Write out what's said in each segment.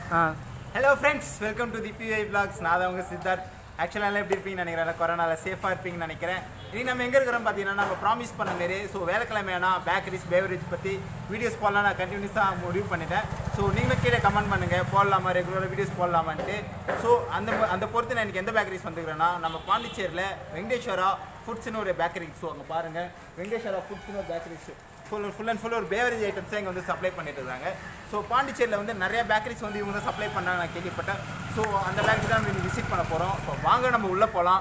Ah hello friends welcome to the BI blogs நான் தான் உங்க சித்தார்த் ஆக்சுவலாக எல்லாம் எப்படி இருப்பீங்கன்னு நினைக்கிறேன் கொரோனாவில் சேஃபாக இருப்பீங்கன்னு நினைக்கிறேன் இனி நம்ம எங்கே இருக்கிறோம் பார்த்தீங்கன்னா நம்ம ப்ராமிஸ் பண்ண மாரி ஸோ வேலைக்கிழமை ஆனால் பேக்கரிஸ் பேவரேஜ் பற்றி வீடியோஸ் போடலாம் நான் கண்டினியூஸாக முடிவு பண்ணிட்டேன் ஸோ நீங்களும் கீழே கமெண்ட் பண்ணுங்கள் போடலாமா ரெகுலராக வீடியோஸ் போடலாமான்ட்டு ஸோ அந்த அந்த பொறுத்து நான் எனக்கு எந்த பேக்கரிஸ் வந்துக்கிறேன்னா நம்ம பாண்டிச்சேரியில் வெங்கடேஸ்வரா ஃபுட்ஸ்னு ஒரு பேக்கரி ஸோ அங்கே பாருங்கள் வெங்கடேஸ்வரா ஃபுட்ஸ்னு ஒரு bakeries full full and full ஒரு பேவரேஜ் ஐட்டம்ஸே இங்கே வந்து சப்ளை பண்ணிட்டு இருக்காங்க ஸோ பாண்டிச்சேரியில் வந்து நிறைய பேக்கரிஸ் வந்து இவங்க தான் சப்ளை பண்ணாங்க நான் கேள்விப்பட்டேன் ஸோ அந்த பேக்கரி தான் நம்ம விசிட் பண்ண போகிறோம் இப்போ வாங்க நம்ம உள்ளே போகலாம்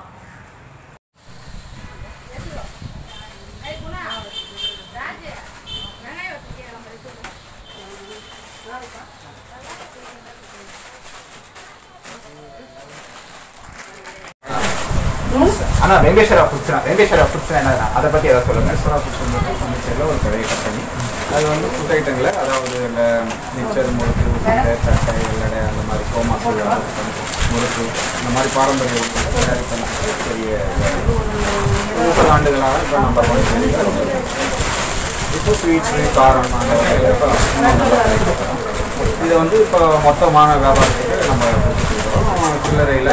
ஆனால் வெங்கடேஸ்வரா ஃபுட்ஸ்னா வெங்கடேஸ்வரா ஃபுட்ஸ்னா என்ன அதை பற்றி ஏதாவது சொல்லுங்கள் ஈஸ்வரா ஃபுட்ஸ் வந்து பாண்டிச்சேரியில் ஒரு பெரிய கம்பெனி அது வந்து ஃபுட் ஐட்டங்களை அதாவது இந்த மிக்சர் முறுக்கு உருண்டை தட்டை எல்லடை அந்த மாதிரி கோமாசு முறுக்கு இந்த மாதிரி பாரம்பரிய உணவுகளை தயாரிப்பு பெரிய முப்பது ஆண்டுகளாக இப்போ நம்ம பாண்டிச்சேரியில் ரொம்ப இப்போ ஸ்வீட்ஸு காரம் அந்த வகையில் இப்போ இன்னும் நல்லா கிடைக்கிறோம் இதை வந்து இப்போ மொத்தமான வியாபாரத்துக்கு நம்ம கொடுத்துருக்கோம் சில்லறையில்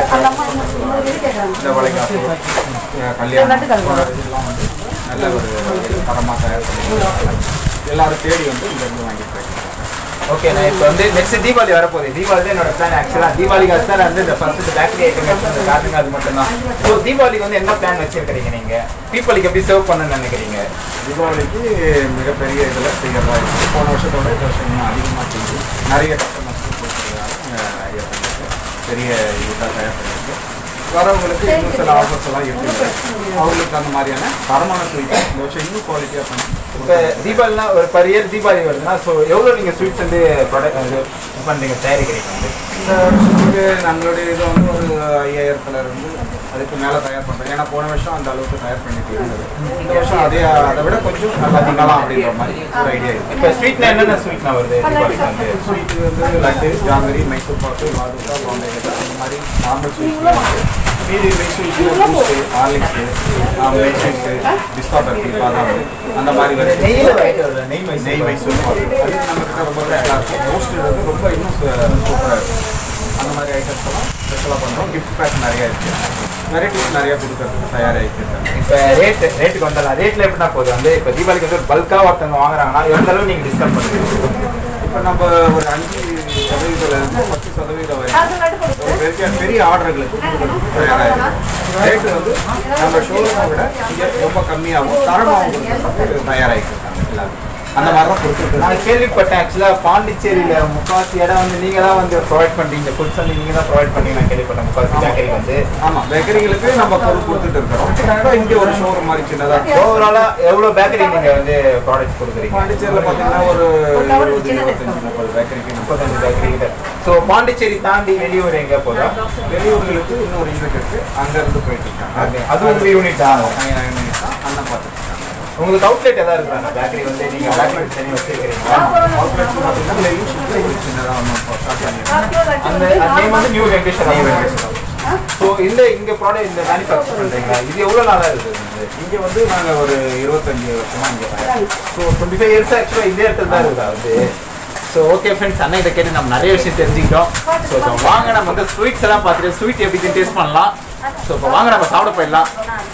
இந்த வளைகாப்பு அஹ் கல்யாணம் போன்ற இதெல்லாம் வந்து நல்ல ஒரு தரமாக தயார் பண்ணி எல்லாரும் தேடி வந்து இங்கேருந்து வாங்கிட்டு போயிருக்காங்க ஓகே நான் இப்போ வந்து நெக்ஸ்ட் தீபாவளி வரப்போகுது தீபாவளி தான் என்னோட பிளான் ஆக்சுவலாக தீபாவளிக்கு தான் வந்து இந்த ஃபர்ஸ்ட் பேக்கரி ஐட்டம் எடுத்து காட்டுங்க அது மட்டும்தான் ஸோ தீபாவளிக்கு வந்து என்ன பிளான் வச்சிருக்கிறீங்க நீங்கள் பீப்புளுக்கு எப்படி சர்வ் பண்ணணும்னு நினைக்கிறீங்க தீபாவளிக்கு மிகப்பெரிய இதில் செய்யறதா இருக்குது போன வருஷத்தோட இந்த வருஷம் இன்னும் அதிகமாக செஞ்சு நிறைய கஸ்டமர்ஸ்க்கு கொடுக்குறதுக்காக ஐடியா பண்ணிட்டு பெரிய இதுக்காக தயார் பண்ணியிருக்கு வரவங்களுக்கு இன்னும் சில ஆஃபர்ஸ் எல்லாம் இருக்குது அவங்களுக்கு அந்த மாதிரியான தரமான ஸ்வீட் இந்த வருஷம் இன்னும் குவாலிட்டியாக பண்ணி இப்போ தீபாவளினா ஒரு பர் இயர் தீபாவளி வருதுன்னா ஸோ எவ்வளோ நீங்கள் ஸ்வீட்ஸ் வந்து ப்ராடக்ட் இது பண்ணுறீங்க தயாரிக்கிறீங்க வந்து இந்த வருஷத்துக்கு நம்மளுடைய இது வந்து ஒரு ஐயாயிரத்துல இருந்து அதுக்கு மேலே தயார் பண்ணுறோம் ஏன்னா போன வருஷம் அந்த அளவுக்கு தயார் பண்ணிட்டு இருந்தது இந்த வருஷம் அதே அதை விட கொஞ்சம் நல்லா பண்ணலாம் அப்படின்ற மாதிரி ஒரு ஐடியா இருக்குது இப்போ ஸ்வீட்னா என்னென்ன ஸ்வீட்னா வருது தீபாவளிக்கு வந்து ஸ்வீட் வந்து லட்டு ஜாங்கிரி மைசூர் பாக்கு பாதுஷா பாம்பே அந்த மாதிரி நார்மல் ஸ்வீட்ஸ் மீதி ஸ்வீட்ஸ் பூஸ்ட்டு ஹார்லிக்ஸு மைசூர்ஸு பிஸ்தா பர்ஃபி பாதாம் அந்த மாதிரி வருது நெய்யில் ஐட்டம் வருது நெய் மைசூர் நெய் மைசூர் பாக்கு அது நம்மக்கிட்ட ரொம்ப ஸ்பெஷலாக இருக்கும் மோஸ்ட் வந்து ரொம்ப இன்னும் சூப்பராக இருக்கும் அந்த மாதிரி ஐட்டம்ஸ் எல்லாம் ஸ்பெஷலாக பண்ணுறோம் கிஃப்ட் பேக் நிறையா இருக்குது வெரைட்டிஸ் நிறையா கொடுக்கறதுக்கு தயாராகிட்டு இருக்காங்க இப்போ ரேட் ரேட்டுக்கு வந்துடலாம் ரேட்டில் எப்படின்னா போகுது வந்து இப்போ தீபாவளிக்கு வந்து ஒரு பல்காக ஒருத்தவங்க வாங்குறாங்கன்னா எந்த அளவு நீங்கள் டிஸ்கவுண்ட் பண்ணுவீங்க இப்போ நம்ம ஒரு அஞ்சு சதவீதம் இருந்து பத்து சதவீதம் வரைக்கும் ஒரு பெரிய பெரிய ஆர்டர்களுக்கு கொடுக்கறதுக்கு தயாராகிருக்கு ரேட்டு வந்து நம்ம ஷோரூமை விட இங்கே ரொம்ப கம்மியாகவும் தரமாகவும் கொடுக்கறதுக்கு தயாராகிட்டு இருக்காங்க எல்லாரும் அந்த மாதிரி தான் கொடுத்துருக்கு நான் கேள்விப்பட்டேன் ஆக்சுவலாக பாண்டிச்சேரியில் முக்காசி இடம் வந்து நீங்கள் தான் வந்து ப்ரொவைட் பண்ணுறீங்க ஃபுட்ஸ் வந்து நீங்கள் தான் ப்ரொவைட் பண்ணி நான் கேள்விப்பட்டேன் முக்காசி பேக்கரிக்கு வந்து ஆமாம் பேக்கரிகளுக்கு நம்ம பொருள் கொடுத்துட்டு இருக்கிறோம் இங்கே ஒரு ஷோரூம் மாதிரி சின்னதாக ஓவராலாக எவ்வளோ பேக்கரி நீங்கள் வந்து ப்ராடக்ட்ஸ் கொடுக்குறீங்க பாண்டிச்சேரியில் பார்த்தீங்கன்னா ஒரு இருபது இருபத்தஞ்சு முப்பது பேக்கரிக்கு முப்பத்தஞ்சு பேக்கரி கிட்ட ஸோ பாண்டிச்சேரி தாண்டி வெளியூர் எங்கே போதா வெளியூர்களுக்கு இன்னொரு யூனிட் இருக்கு அங்கேருந்து போயிட்டு இருக்காங்க அது உங்கள் யூனிட் தான் அண்ணன் பார்த்துட்டு உங்களுக்கு அவுட்லெட் எதாவது இருக்குதா பேக்கரி வந்து நீங்கள் பேக்கரி தனி வச்சுருக்கிறீங்களா அவுட்லெட்ஸ் பார்த்தீங்கன்னா லெயின் ஷிப்பில் ஒரு சின்னதாக ஒன்று ஸ்டார்ட் பண்ணியிருக்கோம் அந்த நேம் வந்து நியூ வெங்கடேஸ்வரா ஸோ இந்த இங்கே ப்ராடக்ட் இந்த மேனுஃபேக்சர் பண்ணுறீங்களா இது எவ்வளோ நாளாக இருக்குது இங்கே வந்து நாங்கள் ஒரு இருபத்தஞ்சு வருஷமா இங்கே தயார் ஸோ டுவெண்ட்டி ஃபைவ் இயர்ஸ் ஆக்சுவலாக இதே இடத்துல தான் இருக்குதா வந்து ஸோ ஓகே ஃப்ரெண்ட்ஸ் அண்ணன் இதை கேட்டு நம்ம நிறைய விஷயம் தெரிஞ்சுக்கிட்டோம் ஸோ இப்போ வாங்க நம்ம வந்து ஸ்வீட்ஸ் எல்லாம் பார்த்துட்டு ஸ்வீட் எப்படி டேஸ்ட் பண்ணலாம் ஸோ இப்போ வாங்க நம்ம சாப்பிட போயிடலாம்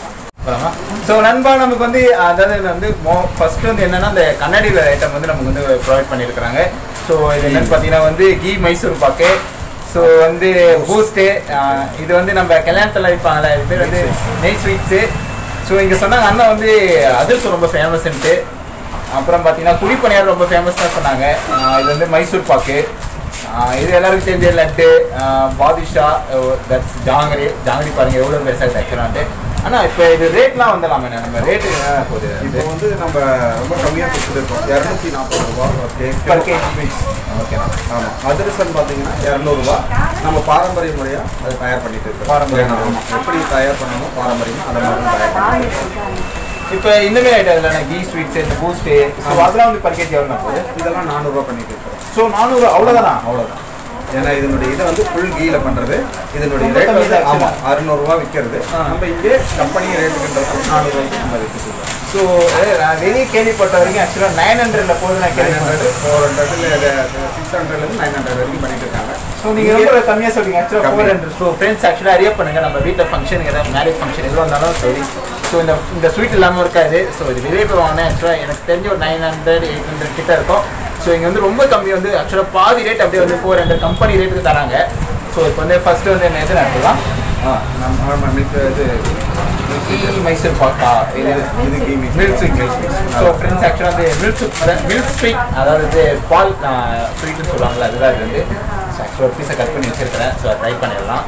ஸோ நண்பா நமக்கு வந்து அதாவது வந்து மோ ஃபர்ஸ்ட் வந்து என்னன்னா இந்த கண்ணாடியில் ஐட்டம் வந்து நமக்கு வந்து ப்ரொவைட் பண்ணியிருக்கிறாங்க ஸோ இது என்னன்னு பார்த்தீங்கன்னா வந்து கீ மைசூர் பாக்கு ஸோ வந்து பூஸ்ட்டு இது வந்து நம்ம கல்யாணத்தில் வைப்பாங்கல்ல இது பேர் வந்து நெய் ஸ்வீட்ஸு ஸோ இங்கே சொன்னாங்க அண்ணன் வந்து அதிர்சம் ரொம்ப ஃபேமஸ்ன்ட்டு அப்புறம் பார்த்தீங்கன்னா குழிப்பணியார் ரொம்ப ஃபேமஸ் தான் சொன்னாங்க ஆஹ் இது வந்து மைசூர் பாக்கு ஆஹ் இது எல்லாருக்கும் தெரிஞ்ச லட்டு ஆஹ் பாதுஷா தட்ஸ் ஜாங்கரி ஜாங்கரி பாருங்க எவ்வளோ பெருசாக ஆக்சுவலான்ட்டு ஆனால் இப்போ இது ரேட்லாம் வந்துடலாமே நம்ம ரேட்டு என்ன போகுது இப்போ வந்து நம்ம ரொம்ப கம்மியாக கொடுத்துருக்கோம் இரநூத்தி நாற்பது ரூபா பர் கேஜி ஓகே ஆமாம் அதிரசம் பார்த்தீங்கன்னா இரநூறுபா நம்ம பாரம்பரிய முறையாக அதை தயார் பண்ணிட்டு இருக்கோம் பாரம்பரியம். ஆமாம் எப்படி தயார் பண்ணணும் பாரம்பரியம் அதை மாதிரி தான் தயார் பண்ணிட்டு இப்போ இந்த மாதிரி ஐட்டம் இல்லைண்ணா கீ ஸ்வீட்ஸ் இந்த பூஸ்ட்டு ஸோ அதெல்லாம் வந்து பர் கேஜி எவ்வளோ போகுது இதெல்லாம் நானூறுரூவா பண்ணிட்டு இருக்கிறோம் ஸோ நானூறு அவ்வளோதானா அவ்வளோதான் ஏன்னா இதனுடைய இதை வந்து ஃபுல் கீழ பண்றது இதனுடைய ரொம்ப ரேட் கம்மி வந்து தான் ஆமாம் அறுநூறுவா விற்கிறது ஆ. நம்ம இங்கே கம்பெனி ரேட்டுக்குன்றது நானூறுவாய்க்கு நம்ம விற்றுட்டு ஸோ நான் வெளியே கேள்விப்பட்ட வரைக்கும் ஆக்சுவலாக நைன் ஹண்ட்ரட்ல போகுது நான் நைன் ஹண்ட்ரட் கேள்விப்பட்டேன் ஃபோர் ஹண்ட்ரட் சிக்ஸ் ஹண்ட்ரட்லேருந்து நைன் ஹண்ட்ரட் வரைக்கும் பண்ணிட்டு இருக்காங்க ஸோ நீங்கள் ரொம்ப கம்மியாக சொல்றீங்க ஆக்சுவலாக கம்மி. ஃபோர் ஹண்ட்ரட் ஸோ ஃப்ரெண்ட்ஸ் ஆக்சுவலாக அறிய பண்ணுங்க நம்ம வீட்டில் ஃபங்க்ஷன் ஏதாவது மேரேஜ் ஃபங்க்ஷன் எதுவும் இருந்தாலும் சரி ஸோ இந்த இந்த ஸ்வீட் இல்லாமல் இருக்காது ஸோ இது வெளியே போய் வாங்கினேன் ஆக்சுவலாக எனக்கு தெரிஞ்ச ஒரு நைன் ஹண்ட்ரட் எயிட் ஹண்ட்ரட் கிட்ட இருக்கும் ஸோ இங்கே வந்து ரொம்ப கம்மி வந்து ஆக்சுவலாக பாதி ரேட் அப்படியே வந்து ஃபோர் ஹண்ட்ரட் கம்பெனி ரேட்டுக்கு தராங்க ஸோ இப்போ வந்து ஃபர்ஸ்ட் வந்து என்ன எது நடக்கலாம் ஆ நம்ம நம்ம மில்க் இது கீ மைசூர் பாக்கா இது இது ghee milk milk sweet so friends ஆக்சுவலாக வந்து மில்க் மில்க் ஸ்வீட் அதாவது வந்து பால் ஸ்வீட்னு சொல்லுவாங்கல்ல அதுதான் இது வந்து ஆக்சுவலாக பீஸை கட் பண்ணி வச்சிருக்கிறேன் ஸோ ட்ரை பண்ணிடலாம்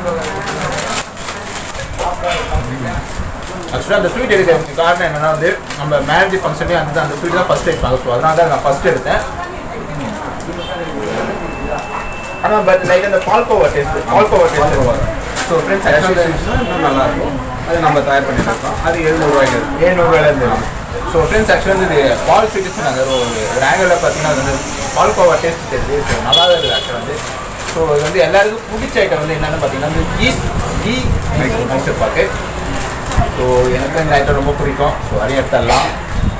ஆக்சுவலாக அந்த ஸ்வீட் எடுக்கிறதுக்கு காரணம் என்னன்னா வந்து நம்ம மேரேஜ் ஃபங்க்ஷன்லேயும் அந்த அந்த ஸ்வீட் தான் ஃபஸ்ட் எடுப்பாங்க ஸோ அதனால தான் நான் ஃபஸ்ட் எடுத்தேன் ஆனால் பட் லைக் அந்த பால் கோவா டேஸ்ட் பால் கோவா டேஸ்ட் ஸோ ஃப்ரெண்ட்ஸ் கேஷ்யூ ஆக்சுவலாக ஸ்வீட்ஸ்னா இன்னும் நல்லா இருக்கும் அது நம்ம தயார் பண்ணியிருக்கோம் அது எழுநூறுவாய்க்கு இருக்கு ஏழ்நூறுவாயிலேருந்து ஸோ ஃப்ரெண்ட்ஸ் ஆக்சுவலாக வந்து இது பால் ஸ்வீட் சொன்னாங்க ஒரு ஒரு ஆங்கிளில் பார்த்தீங்கன்னா அது வந்து பால் கோவா டேஸ்ட் தெரியுது ஸோ நல்லா தான் இருக்குது ஆக்சுவலாக வந்து ஸோ இது வந்து எல்லாருக்கும் பிடிச்ச ஐட்டம் வந்து என்னென்னு பார்த்தீங்கன்னா வந்து ஈஸ் கீ மைசூர் மைசூர் பாக்கு ஸோ எனக்கு இந்த ஐட்டம் ரொம்ப பிடிக்கும் ஸோ அதையும் எடுத்துடலாம்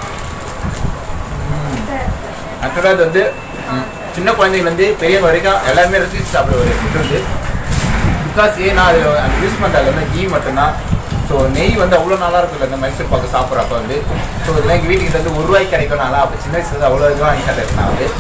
ஆக்சுவலாக இது வந்து ம், சின்ன குழந்தைங்கலேருந்து பெரியவங்க வரைக்கும் எல்லாருமே ரசிச்சு சாப்பிட ஒரு ஃபுட் வந்து பிகாஸ் ஏன்னா அதில் அந்த யூஸ் பண்ணுறது வந்து கீ மட்டும்தான் ஸோ நெய் வந்து அவ்வளோ நல்லா இருக்குல்ல இந்த மைசூர் பாக்கு சாப்பிட்றப்ப வந்து ஸோ இதெல்லாம் எங்கள் வீட்டுக்கு வந்து ஒரு ரூபாய்க்கு கிடைக்கும் நல்லா அப்போ சின்ன வயசுல அவ்வளோ இதுவாக வாங்கி சாப்பிட்டேன் நான் வந்து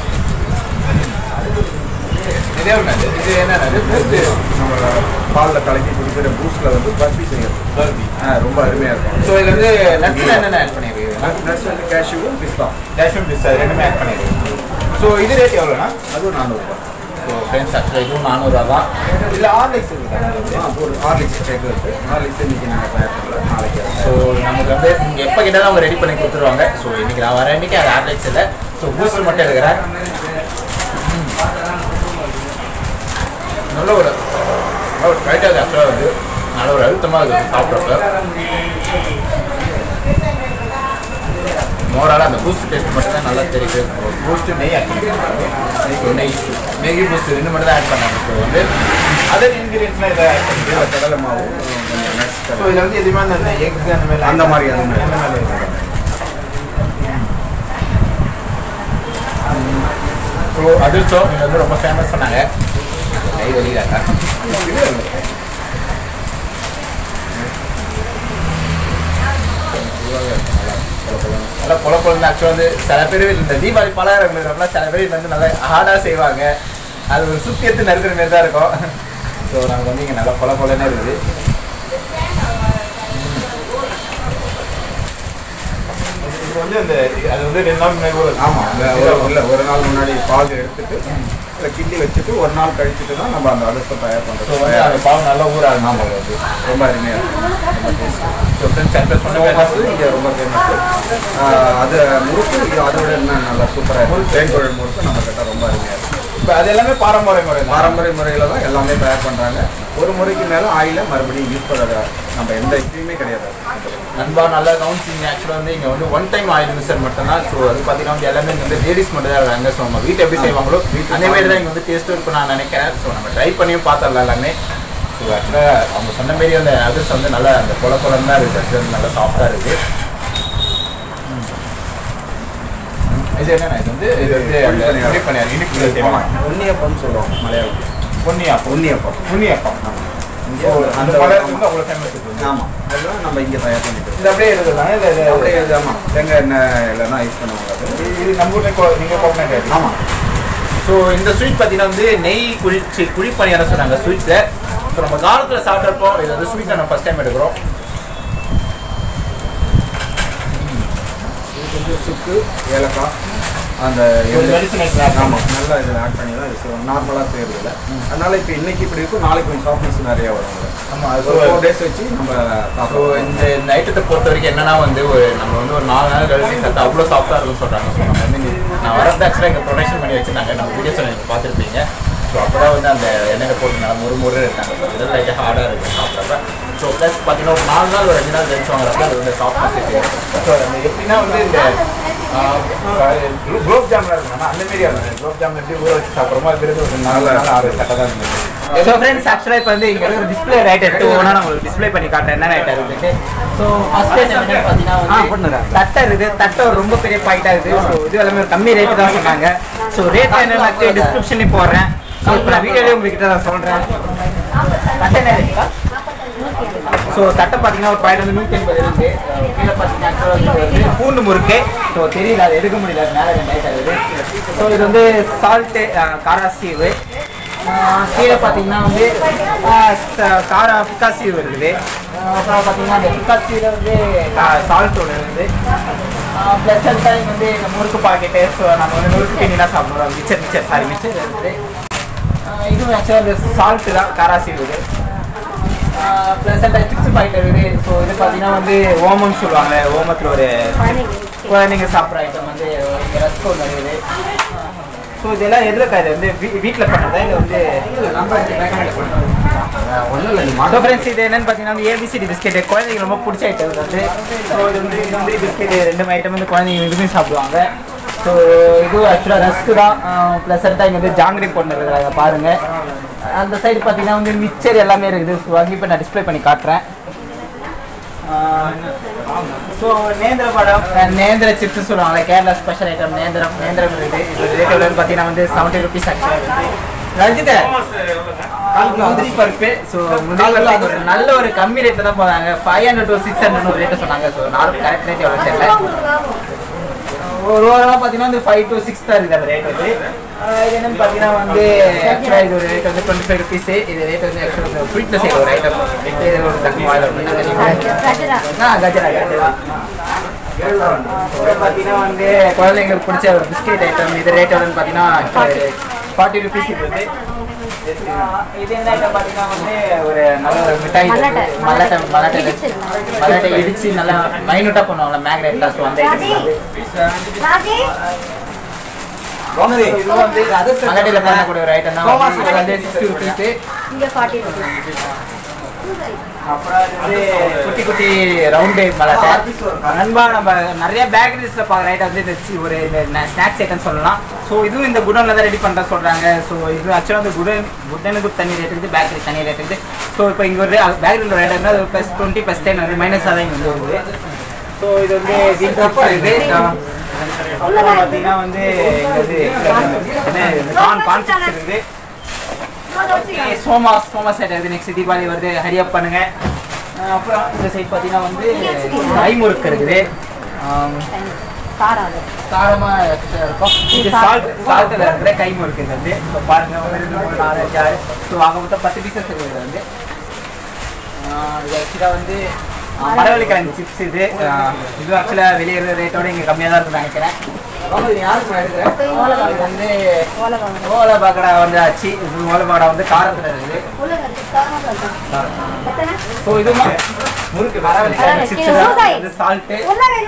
இதே ஒன்று இது என்னது இது நம்ம பாலில் கலக்கி குடிக்கிற பூஸ்டில் வந்து பர்பி செய்யறது ஆ ரொம்ப அருமையாக இருக்கும் ஸோ இது வந்து நட்ஸில் என்னென்ன ஆட் பண்ணியிருக்கீங்க நட்ஸ் வந்து கேஷ்யூவும் பிஸ்தா டேஷும் பிஸ் அது ரெண்டுமே ஆட் பண்ணியிருக்கீங்க ஸோ இது ரேட் எவ்வளோண்ணா அதுவும் நானூறுபா ஸோ ஃப்ரெண்ட்ஸ் ஆக்சுவலாக இதுவும் நானூறுரூவா தான் இல்லை ஆர்லிக்ஸ் இருக்குது ஆ ஒரு ஹார்லிக்ஸ் கேக் இருக்குது ஹார்லிக்ஸ் இன்னைக்கு நாங்கள் தயார் பண்ணல நாளைக்கு அதை ஸோ நமக்கு வந்து நீங்கள் எப்போ கேட்டாலும் அவங்க ரெடி பண்ணி கொடுத்துருவாங்க ஸோ இன்னைக்கு நான் வரேன் இன்னைக்கு அது ஆர்லைட்ஸ் இல்லை ஸோ பூஸ்டர் மட்டும் எடுக்கிறேன் நல்ல ஒரு நல்ல ஒரு டைட்டாக ஆக்சுவலாக வந்து நல்ல ஒரு அழுத்தமாக இருக்குது சாப்பிட்றப்ப மோரால் அந்த பூஸ்ட் டேஸ்ட் மட்டும் தான் நல்லா தெரியுது பூஸ்ட் நெய் ஆட் பண்ணிருக்காங்க ஸோ நெய் நெய் பூஸ்ட் ரெண்டு மட்டும் தான் ஆட் பண்ணாங்க ஸோ வந்து அதர் இன்க்ரீடியன்ஸ்லாம் இதை ஆட் பண்ணிருக்காங்க இதில் கடலை மாவு கொஞ்சம் nuts ஸோ இதில் வந்து எதுவுமே அந்த எக்ஸ் அந்த மாதிரி அந்த மாதிரி, அந்த மாதிரி. அந்த மாதிரி இருக்கும். ஸோ அதிர்ஷ்டம் இது வந்து ரொம்ப ஃபேமஸ் சொன்னாங்க கை வலிக்கிறாங்க நல்லா பொல பொழுது ஆக்சுவலாக வந்து சில பேர் இந்த தீபாவளி பலகாரம் இருக்கிறப்பலாம் சில பேர் வந்து நல்லா ஹார்டாக செய்வாங்க அது ஒரு சுத்தி எடுத்து நறுக்கிற மாதிரி தான் இருக்கும் ஸோ நமக்கு வந்து இங்கே நல்லா பொல பொலன்னு இருக்குது இது வந்து அந்த அது வந்து ரெண்டு நாள் முன்னாடி ஊற ஆமாம் அந்த ஒரு இல்லை ஒரு நாள் முன்னாடி பால் எடுத்துட்டு அதை கிண்டி வச்சுட்டு ஒரு நாள் கழிச்சுட்டு தான் நம்ம அந்த அரிசம் தயார் ஸோ வந்து அந்த பண்ணுறோம் பாவு நல்லா ஊற ஆகும் ரொம்ப அருமையாக இருக்கும் ரொம்ப டேஸ்ட் ஸோ ஃப்ரெண்ட்ஸ் சென்டர் சொன்ன ஃபேமஸ் இங்கே ரொம்ப ஃபேமஸ் அது முறுக்கு இது அதோட என்ன நல்லா சூப்பராக இருக்கும் தேன் குழல் முறுக்கு நம்ம கிட்ட ரொம்ப அருமையாக இருக்கும் இப்போ அது எல்லாமே பாரம்பரிய முறை தான் பாரம்பரிய முறையில் தான் எல்லாமே தயார் பண்ணுறாங்க ஒரு முறைக்கு மேலே ஆயில மறுபடியும் யூஸ் பண்ணுற நம்ம எந்த இதுவுமே கிடையாது நண்பா நல்லா கவனிச்சிங்க ஆக்சுவலாக வந்து இங்கே வந்து ஒன் டைம் ஆயில் யூஸர் மட்டும்தான் ஸோ அது பார்த்தீங்கன்னா வந்து எல்லாமே இங்க வந்து லேடிஸ் மட்டும் தான் இருக்காங்க ஸோ நம்ம வீட்டில் எப்படி செய்வாங்களோ அதே மாதிரி தான் இங்கே வந்து டேஸ்ட்டும் இருக்கும் நான் நினைக்கிறேன் ஸோ நம்ம ட்ரை பண்ணியும் பார்த்தரலாம் எல்லாமே ஸோ ஆக்சுவலாக அவங்க சொன்ன மாரி அந்த அதிர்ஷ்டம் வந்து நல்லா அந்த கொல கொலன்னு தான் இருக்குது actually நல்லா சாஃப்டாக இருக்குது இது என்னண்ணா இது வந்து இது வந்து அந்த குழி பணியாரம் இனிப்பு செய்வாங்க உன்னியப்பம்னு சொல்லுவாங்க மலையாளத்தில் பொன்னியாப்பம் உன்னியப்பம் பொன்னியாப்பம் இங்கே ஸோ அந்த பலருக்கு வந்து அவ்வளோ ஃபேமஸ் இருக்குது ஆமாம் அதெல்லாம் நம்ம இங்கே தயார் பண்ணிட்டு இது அப்படியே இருக்குதானே இல்லை இது அப்படியே இது ஆமாம் தேங்காய் எண்ணெய் இல்லைன்னா யூஸ் பண்ணுவாங்க அது இது நம்ம ஊரில் நீங்கள் கோகனட் ஆமாம் ஸோ இந்த ஸ்வீட் பார்த்தீங்கன்னா வந்து நெய் குழி சி குழி பணியாரம் சொன்னாங்க ஸ்வீட்ஸில் ஸோ நம்ம காலத்தில் சாப்பிட்றப்போ இது வந்து ஸ்வீட் நம்ம ஃபஸ்ட் டைம் எடுக்கிறோம் இது கொஞ்சம் சுக்கு ஏலக்காய் அந்த ஒரு medicine item add ஆமாம் நல்லா இதில் ஆட் பண்ணி தான் இது செய்வோம் நார்மலாக செய்கிறது இல்லை அதனால இப்போ இன்னைக்கு இப்படி இருக்கும் நாளைக்கு கொஞ்சம் சாஃப்ட்னஸ் நிறையா வரும் அதுல. ஆமாம் ஒரு அது ஃபோர் டேஸ் வச்சு நம்ம ஸோ சாப்பிடுவோம் இந்த இந்த ஐட்டத்தை பொறுத்த வரைக்கும் என்னன்னா வந்து ஒரு நம்ம வந்து ஒரு நாலு நாள் கழிச்சு சத்து அவ்வளோ சாஃப்டாக இருக்கும்னு சொல்கிறாங்க ஸோ நம்ம வந்து இங்க- நான் வரது ஆக்சுவலாக இங்கே ப்ரொடக்ஷன் பண்ணி வச்சுருந்தாங்க நம்ம வீடியோஸ் நீங்கள் பார்த்துருப்பீங்க ஸோ அப்போ தான் வந்து அந்த எண்ணெயில் போட்டு நல்லா முறு முறு இருக்காங்க ஸோ இதெல்லாம் லைட்டாக ஹார்டாக இருக்குது சாப்பிட்றப்ப ஸோ ப்ளஸ் பார்த்தீங்கன்னா ஒரு நாலு நாள் ஒரு அஞ்சு நாள் கழிச்சு வாங்குறப்ப அது வந்து சாஃப்ட்னஸ் இருக்குது ஸோ அந்த எப்படின்னா வந்து இந்த குலோப் ஜாமுன் இருக்குன்னா அந்த மாரி ஆகும் குலோப் ஜாமுன் எப்படி ஊற வச்சு சாப்பிட்றோமோ அது பிறகு ஒரு நாலு நாள் ஆறு கரெக்டாக தான் இருந்துச்சு ஸோ ஃப்ரெண்ட்ஸ் ஆக்சுவலாக இப்போ வந்து இங்கே இருக்கிற டிஸ்பிளே ரைட் எடுத்து ஒன்றா நான் உங்களுக்கு டிஸ்ப்ளே பண்ணி காட்டுறேன் என்ன ரைட் இருக்குது ஸோ ஃபஸ்ட் பார்த்தீங்கன்னா வந்து தட்டை இருக்குது தட்டை ஒரு ரொம்ப பெரிய பாயிண்டாக இருக்குது ஸோ இது எல்லாமே ஒரு கம்மி ரேட்டு தான் சொன்னாங்க ஸோ ரேட் என்னென்னு டிஸ்கிரிப்ஷன்லேயும் போடுறேன் ஸோ இப்போ நான் வீடியோலேயே உங்ககிட்ட நான் சொல்கிறேன் தட்டை என்ன இருக்கா ஸோ தட்டை பார்த்தீங்கன்னா ஒரு பாயிண்ட் வந்து நூற்றி எண்பது இருக்கு அஹ் கீழே பார்த்தீங்கன்னா actual ஆ இது வந்து பூண்டு முறுக்கு ஸோ தெரியல அது எடுக்க முடியல மேலே லைட் ஆகுது ஸோ இது வந்து சால்ட்டு காராசீவு அஹ் கீழே பார்த்தீங்கன்னா வந்து அஹ் ச- காரா பிக்காசீவு இருக்குது அஹ் அப்புறம் பார்த்தீங்கன்னா அந்த பிக்காசீவில் வந்து சால்ட்டோட இருக்குது ப்ளஸ் டைம் வந்து இந்த முறுக்கு பாக்கெட்டு ஸோ நம்ம வந்து முறுக்கு தண்ணிலாம் சாப்பிடுவோம் மிச்சர் மிச்சர் சாரி மிச்சர் இருக்குது அஹ் இதுவும் ஆக்சுவலாக இந்த சால்ட்டு தான் காராசீவு இது ப்ளசண்டாக சிப்ஸ் பாக்கெட் இருக்குது ஸோ இது பார்த்தீங்கன்னா வந்து ஓமம்னு சொல்லுவாங்க ஓமத்தில் ஒரு குழந்தைங்க சாப்பிட்ற ஐட்டம் வந்து இங்கே ரஸ்க் ஒன்று இருக்குது ஸோ இதெல்லாம் எதில் இது வந்து வீட்டில் பண்ணுறதா இது வந்து ஒன்றும் இல்லை நீ ஸோ ஃப்ரெண்ட்ஸ் இது என்னன்னு பார்த்தீங்கன்னா வந்து ஏபிசிடி பிஸ்கெட் குழந்தைங்க ரொம்ப பிடிச்ச ஐட்டம் இது வந்து ஸோ இது வந்து இது வந்து பிஸ்கெட் ரெண்டு ஐட்டம் வந்து குழந்தைங்க விரும்பி சாப்பிடுவாங்க ஸோ இது ஆக்சுவலாக ரஸ்க்கு தான் ப்ளஸ் தான் இங்கே வந்து ஜாங்கிரி போட்டு இருக்கிறாங்க பாருங்கள் அந்த சைடு பார்த்தீங்கன்னா வந்து மிக்சர் எல்லாமே இருக்குது ஸோ அங்கே இப்போ நான் டிஸ்ப்ளே பண்ணி காட்டுறேன் ஸோ நேந்திர பழம் அஹ் நேந்திர சிப்ஸ் சொல்லுவாங்க கேரளா ஸ்பெஷல் ஐட்டம் நேந்திரம் நேந்திரம் இருக்குது இது ரேட் எவ்வளோன்னு பார்த்தீங்கன்னா வந்து செவன்ட்டி ருபீஸ் ஆக்சுவலாக இருக்குது ரஞ்சித் கால் கிலோ முந்திரி பருப்பு ஸோ முந்திரி பருப்பு ஒரு நல்ல ஒரு கம்மி ரேட்டில் தான் போகிறாங்க five hundred to six hundred ஒரு ரேட்டு சொன்னாங்க ஸோ நார்மல் கரெக்ட் ரேட் எவ்வளோ தெரியல ஒரு ஓவராலாக பார்த்தீங்கன்னா வந்து ஃபைவ் டு சிக்ஸ் தான் இருக்குது அந்த ரேட் வந்து ஆஹ் இது என்னன்னு பார்த்தீங்கன்னா வந்து ஆக்சுவலாக இது ஒரு ரேட் வந்து டுவெண்ட்டி ஃபைவ் ருபீஸ் இது ரேட் வந்து ஆக்சுவலாக ஸ்வீட்டில் செய்கிற ஒரு ஐட்டம் இது ஒரு தக்கு மாடல் ஆ கஜரா கஜரா அப்புறம் பார்த்தீங்கன்னா வந்து குழந்தைங்களுக்கு பிடிச்ச ஒரு பிஸ்கெட் ஐட்டம் இது ரேட் எவ்வளோன்னு பார்த்தீங்கன்னா ஃபார்ட்டி ருபீஸ் இது வந்து இது என்ன ஐட்டம் பார்த்தீங்கன்னா வந்து ஒரு நல்ல ஒரு மிட்டாய் இது வந்து மல்லாட்டை மல்லாட்டை இடிச்சு. மல்லாட்டை இடிச்சு நல்லா மைனூட்டாக பண்ணுவாங்கல்ல மேக்னெட்லாம் ஸோ அந்த ஐட்டம் வந்து இது வந்து மல்லாட்டையில் பண்ணக்கூடிய ஒரு ஐட்டம் தான் இது வந்து சிக்ஸ்டி ருபீஸு இங்க ஃபார்ட்டி ருபீஸ் அப்புறம் அது வந்து குட்டி குட்டி ரவுண்டு மலாட்டை நண்பா நம்ம நிறைய பேக்கரிஸில் பார்க்குற ஐட்டம் வந்து இந்த சி- ஒரு இந்த ஸ்நாக்ஸ் ஐட்டம் சொல்லலாம் ஸோ இதுவும் இந்த குடோனில் தான் ரெடி பண்ணுற சொல்கிறாங்க ஸோ இது ஆக்சுவலாக வந்து குடன் குடனுக்கு தனி ரேட் இருக்குது பேக்கரி தனி ரேட் இருக்குது ஸோ இப்போ இங்கே ஒரு பேக்கரியில் ஒரு ஐட்டம் அது ப்ளஸ் டுவெண்ட்டி ப்ளஸ் டென் வந்து மைனஸாக தான் இங்கே வந்து வருது ஸோ இது வந்து ஜீன் சிப்ஸ் இருக்குது அப்புறம் பார்த்தீங்கன்னா வந்து இங்கே வந்து என்ன கான் கான் சிப்ஸ் இருக்குது Okay, சோமா சோமா சைடு இருக்குது நெக்ஸ்ட் தீபாவளி வருது ஹரி அப் பண்ணுங்க அஹ் அப்புறம் இந்த சைடு பார்த்தீங்கன்னா வந்து கைமுறுக்கு இருக்குது ஆம், காராது காரமா இருக்கும் இது சால்ட் சால்ட்டில் இருக்கிற கைமுறுக்கு இது வந்து இப்போ பாருங்க ஒரு ரெண்டு மூணு நாலு அஞ்சு ஆறு ஸோ ஆக மொத்தம் பத்து பீசஸ் இருக்குது இது வந்து ஆஹ் இது ஆக்சுவலாக வந்து ஆஹ் மரவள்ளி கிழங்கு சிப்ஸ் இது ஆஹ் இது ஆக்சுவலாக வெளியே இருக்கிற ரேட்டோட இங்கே கம்மியாக தான் இருக்கும்னு நினைக்கிறேன் ஆமா, இது யாருக்கு நான் எடுக்கிறேன் இது வந்து ஓலவாங்க ஓலை பக்கடா வந்து ஆச்சு இது ஓலை பக்கடா வந்து காரத்தில் இருக்குது ஸோ இது முறுக்கு மரவள்ளி கிழங்கு சிப்ஸ் தான் இது சால்ட்டு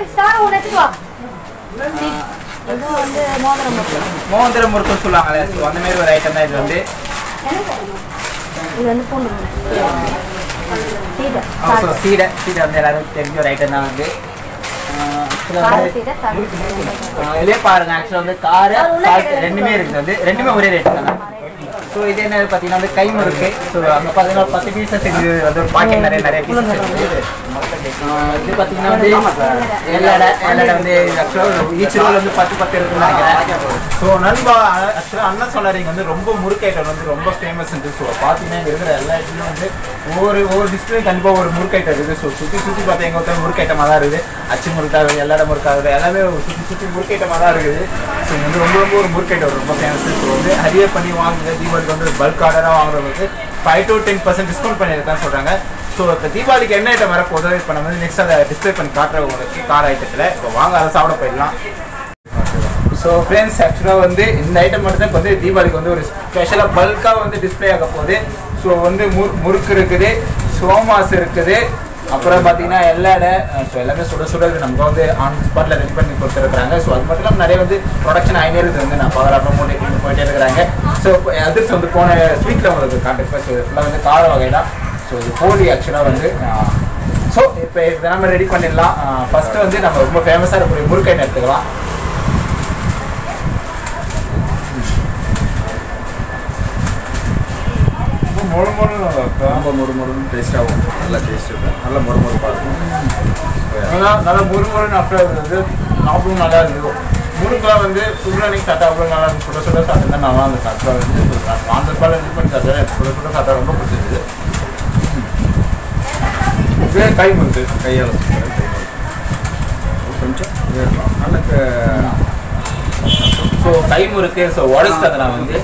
இது வந்து மோதிரம் மட்டும். மோந்திர முறுக்குன்னு சொல்லுவாங்கல்ல ஸோ அந்த மாதிரி ஒரு ஐட்டம் தான் இது வந்து இது வந்து பூண்டு முறுக்கு. சீடை ஸோ சீடை சீடை வந்து எல்லாரும் தெரிஞ்ச ஒரு ஐட்டம் தான் வந்து ஆஹ் actually கார வந்து சீடை சாப்பிட்டு ஆஹ் இதே பாருங்க ஆக்சுவலாக வந்து கார சால்ட் ரெண்டுமே இருக்குது வந்து ரெண்டுமே ஒரே ரேட் தான் ஸோ இது என்ன பார்த்தீங்கன்னா வந்து கைமுறுக்கு ஸோ அங்கே பார்த்தீங்கன்னா ஒரு பத்து பீசஸ் இது வந்து ஒரு பாக்கெட் நிறைய நிறைய பீசஸ் இருக்குது ஆஹ் இது பார்த்தீங்கன்னா வந்து எல்லடை எல்லடை வந்து ஆக்சுவலாக ஈச் ரோல் வந்து பத்து பத்து இருக்குன்னு நினைக்கிறேன் ஸோ நண்பா ஆக்சுவலாக அண்ணன் சொன்னார் இங்கே வந்து ரொம்ப முறுக்கு ஐட்டம் வந்து ரொம்ப ஃபேமஸ் ஸோ பார்த்தீங்கன்னா இங்கே இருக்கிற எல்லா இடத்துலையும் வந்து ஒவ்வொரு ஒவ்வொரு டிஸ்ட்ரிக்ட் கண்டிப்பாக ஒரு முறுக்கு ஐட்டம் இருக்குது ஸோ சுற்றி சுற்றி பார்த்தா எங்கள் ஒருத்தர் முறுக்கு ஐட்டமாக தான் இருக்குது அச்சு முறுக்காகுது எல்லாட முறுக்காகுது எல்லாமே ஒரு சுற்றி சுற்றி முறுக்கு ஐட்டமாக தான் இருக்குது ஸோ இங்க வந்து ரொம்ப ரொம்ப ஒரு முறுக்கு ஐட்டம் ரொம்ப ஃபேமஸ் ஸோ வந்து ஹரியே பண்ணி வாங்குங்க தீபாவளிக்கு வந்து பல்க் ஆர்டராக வாங்குறவங்களுக்கு five to ten percent discount பண்ணியிருக்கான்னு சொல்கிறாங்க ஸோ இப்போ தீபாவளிக்கு என்ன ஐட்டம் வரப்போதோ இப்போ நம்ம வந்து நெக்ஸ்ட் அதை டிஸ்பிளே பண்ணி காட்டுற உங்களுக்கு கார ஐட்டத்தில் இப்போ வாங்க அதை சாப்பிட போயிடலாம் ஸோ ஃப்ரெண்ட்ஸ் ஆக்சுவலாக வந்து இந்த ஐட்டம் மட்டும் தான் இப்போ வந்து தீபாவளிக்கு வந்து ஒரு ஸ்பெஷலாக பல்காக வந்து டிஸ்ப்ளே ஆக போகுது ஸோ வந்து முறு முறுக்கு இருக்குது சோமாஸ் இருக்குது அப்புறம் பார்த்தீங்கன்னா எல்லாடை ஸோ எல்லாமே சுட சுட இது நமக்கு வந்து ஆன் ஸ்பாட்டில் ரெடி பண்ணி கொடுத்துருக்காங்க ஸோ அது மட்டும் இல்லாமல் நிறைய வந்து ப்ரொடக்ஷன் ஆகினே இருக்குது வந்து நான் பார்க்குற ப்ரமோட் பண்ணி போயிட்டே இருக்கிறாங்க ஸோ அதிர்ச்சி வந்து போன ஸ்வீட்டில் உங்களுக்கு கான்டாக்ட் ஸோ ஃபுல்லாக வந்து கார வகை தான் ஸோ இது போலி ஆக்சுவலாக வந்து ஸோ இப்போ இதை நம்ம ரெடி பண்ணிடலாம் ஃபஸ்ட்டு வந்து நம்ம ரொம்ப ஃபேமஸாக இருக்கக்கூடிய முறுக்கை எடுத்துக்கலாம் ரொம்ப மொறு மொறுன்னு நல்லா இருக்கும் ரொம்ப மொறு மொறுன்னு டேஸ்ட்டாகவும் நல்லா டேஸ்ட் இருக்கும் நல்லா மொறு மொறுப்பாக இருக்கும் நல்லா நல்லா முருமுருன்னு அப்படியே இருந்தது சாப்பிடும் நல்லா இருந்தது முறுக்கெல்லாம் வந்து சுடுநீங்க சாப்பிட்டா அவ்வளோ நல்லா இருக்கும் சுட சுட சாப்பிட்டா நல்லா அந்த சாப்பிட்டா வந்து அந்த பால் இது பண்ணி சாப்பிட்டா எனக்கு சுட சுட சாப்பிட்டா ரொம்ப பிடிச்சிருது இதே கை முறுக்கு கையால் சுத்துற கை முறுக்கு. கொஞ்சம் இது நல்ல க- ஸோ கை முறுக்கு ஸோ உடச்சிட்டது நான் வந்து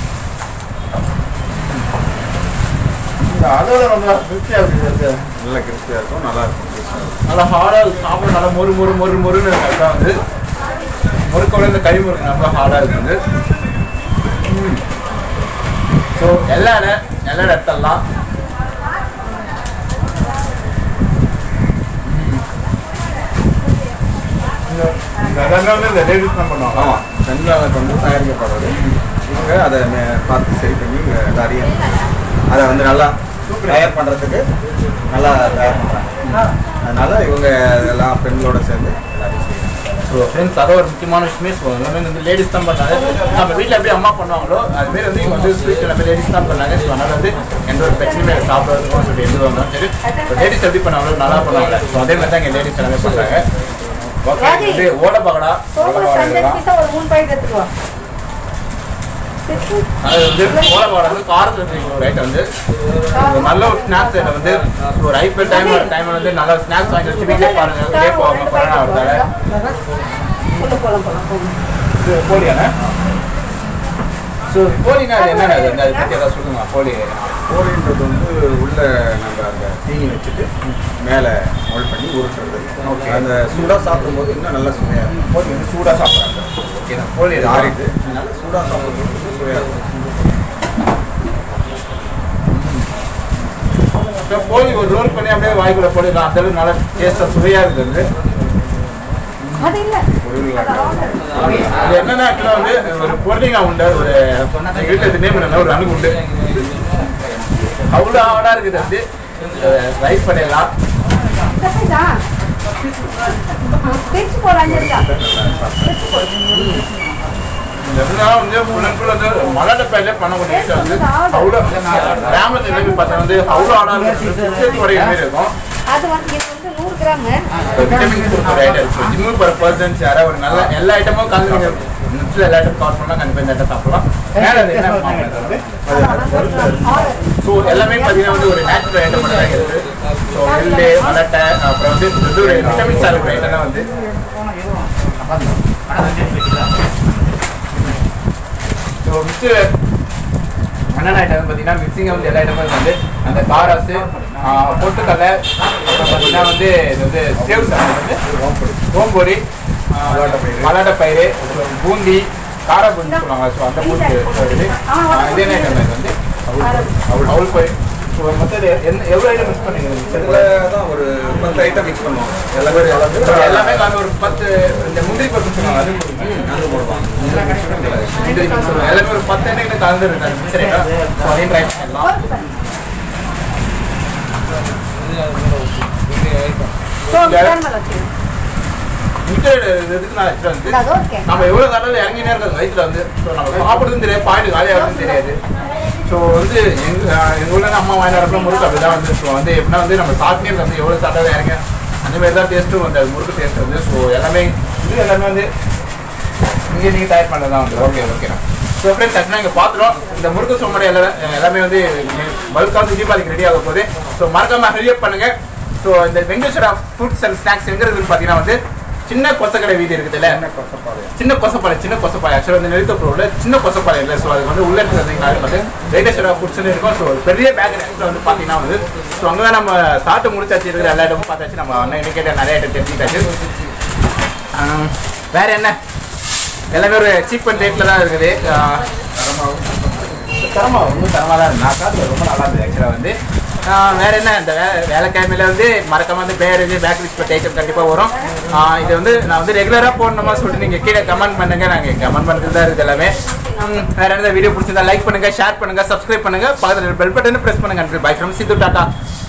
இந்த அதோட ரொம்ப திருப்தியாக இருக்குது நல்ல கிறிஸ்பியாக இருக்கும் நல்லா இருக்கும் taste-ஆ இருக்கும். நல்லா ஹார்டாக சாப்பிட நல்லா மொறு மொறு மொறு மொறுன்னு இருக்கு அதான் வந்து முறுக்கோட இந்த கறி முறுக்கு நல்லா ஹார்டாக இருக்குது ஸோ எல்லா இடம் எல்லா இடத்தெல்லாம் இந்த எல்லாமே வந்து இந்த லேடிஸ் தான் பண்ணுவாங்க ஆமாம் பெண்களால் கொண்டு தயாரிக்கப்படுறது இவங்க அதை மே- பார்த்து சரி பண்ணி இங்க எல்லாரையும் அதை வந்து நல்லா தயார் பண்ணுறதுக்கு நல்லா தயார் பண்ணுறாங்க அதனால இவங்க எல்லாம் பெண்களோட சேர்ந்து எல்லாரையும் செய்யறாங்க ஸோ ஃப்ரெண்ட்ஸ் அதை ஒரு முக்கியமான விஷயமே ஸோ எல்லாமே வந்து லேடிஸ் தான் பண்ணாங்க நம்ம வீட்டில் எப்படி அம்மா பண்ணுவாங்களோ அது மாரி வந்து இவங்க வந்து ஸ்வீட் எல்லாமே லேடிஸ் தான் பண்ணாங்க ஸோ அதனால வந்து எந்த ஒரு பிரச்சனையுமே இல்லை சாப்பிட்றதுக்கும் சொல்லி எது வந்தாலும் சரி இப்போ லேடிஸ் எப்படி பண்ணாங்களோ நல்லா பண்ணுவாங்க ஸோ அதே மாதிரி தான் இங்கே லேடிஸ் எல்லாமே பண்ணுறாங்க ஓகே இது ஓட பகடா சோப்பு சண்டை பீஸா ஒரு மூணு பாக்கெட் எடுத்துக்கோ அது வந்து ஓட பகடா வந்து காரத்தில் இருக்கிற ஒரு ஐட்டம் வந்து ஒரு நல்ல ஒரு ஸ்நாக்ஸ் ஐட்டம் வந்து ஒரு ஐபிஎல் டைம் டைம் வந்து நல்ல ஸ்நாக்ஸ் வாங்கி வச்சு வீட்டிலே பாருங்க வீட்டிலே போகாம கொரோனா வருதால உள்ள போலாம் போலாம் போலாம் இது கோழியாண்ணே ஸோ கோழினா அது என்னென்ன அது அதை பற்றி ஏதாவது சொல்லுங்க கோழி கோழின்றது வந்து உள்ள நம்ம அந்த தீனி வச்சுட்டு மேலே மோல்ட் பண்ணி உருட்டுறது Okay. அந்த சூடாக சாப்பிடும்போது இன்னும் நல்லா சுவையாக இருக்கும் கோழி வந்து சூடாக சாப்பிட்றாங்க ஓகே நான் கோழி இது இது ஆறிட்டு அதனால சூடாக சாப்பிடும்போது இன்னும் சுவையாக இருக்கும் இப்போ கோழி ஒரு ரோல் பண்ணி அப்படியே வாய்க்குள்ள போடலாம் அந்த அளவுக்கு நல்லா டேஸ்ட்டாக சுவையாக இருக்குது அது இல்ல அது என்னன்னா ஆக்சுவலாக வந்து ஒரு பொருளிங்கா உண்டு ஒரு எங்கள் வீட்டில் இது நேம் என்ன ஒரு அணுகு உண்டு அவ்வளோ ஆவலாக இருக்குது வந்து ரைஸ் பண்ணிடலாம் தான் தேய்ச்சி போலாம் இருக்கா எப்படின்னா வந்து ஃபுல் அண்ட் ஃபுல் வந்து மலை டப்பாயிலே பண்ணக்கூடிய விஷயம் வந்து அவ்வளோ கிராமத்துல இருந்து பார்த்தா வந்து அவ்வளோ ஆடாக இருக்கும் குறைய மாதிரி இருக்கும் அது வந்து இது வந்து நூறு கிராம் விட்டமின் கொடுக்குற ஐட்டம் ஜிம்மு போகிற பர்சன்ஸ் யாராவது ஒரு நல்ல எல்லா ஐட்டமும் கலந்து நீங்கள் நட்ஸில் எல்லா ஐட்டம் கவர் பண்ணலாம் கண்டிப்பாக இந்த ஐட்டம் சாப்பிடலாம் மேலே அது என்ன மாம்பழம் வந்து ஸோ எல்லாமே பார்த்தீங்கன்னா வந்து ஒரு நேச்சுரல் ஐட்டம் மட்டும் தான் இருக்குது ஸோ எள்ளு மலட்டை அப்புறம் வந்து இது ஒரு விட்டமின்ஸாக இருக்கிற ஐட்டம்லாம் வந்து ஸோ மிக்சு என்னென்ன ஐட்டம் பார்த்தீங்கன்னா மிக்சிங் வந்து எல்லா ஐட்டமும் வந்து அந்த காராசு பொட்டுக்கடலை அப்புறம் பார்த்தீங்கன்னா வந்து இது வந்து சேவ் சாதம் வந்து ஓம்பொடி மலாட்ட பயிறு அப்புறம் பூந்தி கார பூந்தி சொல்லுவாங்க ஸோ அந்த பூந்தி இது ஆ, இது என்ன ஐட்டம் இது வந்து அவள் அவள் பயிர் ஸோ மற்றது என்ன எவ்வளோ ஐட்டம் மிக்ஸ் இதில் பண்ணிக்கிறீங்க தான் ஒரு பத்து ஐட்டம் மிக்ஸ் பண்ணுவோம் எல்லாமே கலந்து எல்லாமே கலந்து ஒரு பத்து இந்த முந்திரி பருப்பு சொல்லுவாங்க அது ம். அது போடுவாங்க முந்திரி mix சொல்லுவாங்க. எல்லாமே ஒரு பத்து எண்ணெய் கலந்து இருக்கு அந்த மிக்சர் ஐட்டம் ஸோ அதையும் ட்ரை பண்ணலாம் மிக்சர் இதுக்கு நான் actually வந்து அதோ இருக்கேன் நம்ம எவ்வளோ கடலில் இறங்கினே இருக்கிறது வயிற்றுல வந்து ஸோ நம்ம சாப்பிடுறதும் தெரியாது பாயிண்ட் காலியாகிறதும் தெரியாது ஸோ வந்து எங்க எங்கள் ஊரில் அம்மா வாங்கி வரப்போ முறுக்கு அப்படி தான் வந்து ஸோ வந்து எப்படின்னா வந்து நம்ம சாப்பிட்டே இருக்கிறது வந்து எவ்வளோ சாப்பிட்டாலும் இறங்க அந்த மாதிரி தான் டேஸ்ட்டும் வந்து அது முறுக்கு டேஸ்ட் வந்து ஸோ எல்லாமே இது எல்லாமே வந்து இங்கே நீங்கள் தயார் பண்ணது தான் வந்து ஓகே ஓகேண்ணா ஸோ ஃப்ரெண்ட்ஸ் ஆக்சுவலாக இங்கே பார்த்துறோம் இந்த முறுக்கு சோமடை எல்லாம் எல்லாமே வந்து பல்காக வந்து தீபாவளிக்கு ரெடி ஆக போகுது ஸோ மறக்காம ஹெல்ப் பண்ணுங்க ஸோ இந்த வெங்கடேஸ்வரா ஃபுட்ஸ் அண்ட் ஸ்நாக்ஸ் எங்கே இருக்குன்னு பார்த்தீங்கன்னா வந்து சின்ன கொசக்கடை வீதி இருக்குதுல்ல சின்ன கொசப்பாளையம் சின்ன கொசப்பாளையம் ஆக்சுவலாக வந்து நெருத்தப்பூரில் சின்ன கொசப்பாளையம் இல்லை ஸோ அது வந்து உள்ள இருக்கிறதுனால வந்து வெங்கடேஸ்வரா ஃபுட்ஸ்னு இருக்கும் ஸோ பெரிய பேக் வந்து பார்த்தீங்கன்னா வந்து ஸோ அங்கே தான் நம்ம சாப்பிட்டு முடிச்சாச்சு இருக்கிற எல்லா இடமும் பார்த்தாச்சு நம்ம அண்ணன் இண்டிகேட்டர் நிறைய ஐட்டம் தெரிஞ்சுக்கிட்டாச்சு ஆஹ், வேற என்ன எல்லாமே ஒரு சீப் அண்ட் ரேட்டில் தான் இருக்குது ஆஹ், தரமாக ரொம்ப தரமாக தான் இருக்கு நான் காட்டில் ரொம்ப நல்லா இருந்தது ஆக்சுவலாக வந்து ஆஹ், வேற என்ன இந்த வே வேலைக்கிழமையில வந்து மறக்காம வந்து பேரேஜ் பேக் ரிஸ்பெக்ட் ஐட்டம் கண்டிப்பாக வரும் ஆஹ், இது வந்து நான் வந்து ரெகுலராக போடணுமா சொல்லிட்டு நீங்கள் கீழே கமெண்ட் பண்ணுங்க நாங்கள் கமெண்ட் பண்ணுறது தான் இருக்குது எல்லாமே உம், வேற என்ன வீடியோ பிடிச்சிருந்தா லைக் பண்ணுங்க ஷேர் பண்ணுங்க சப்ஸ்கிரைப் பண்ணுங்க பக்கத்தில் பெல் பட்டனை ப்ரெஸ் பண்ணுங்க பை ஃப்ரம் சித்து டாட்டா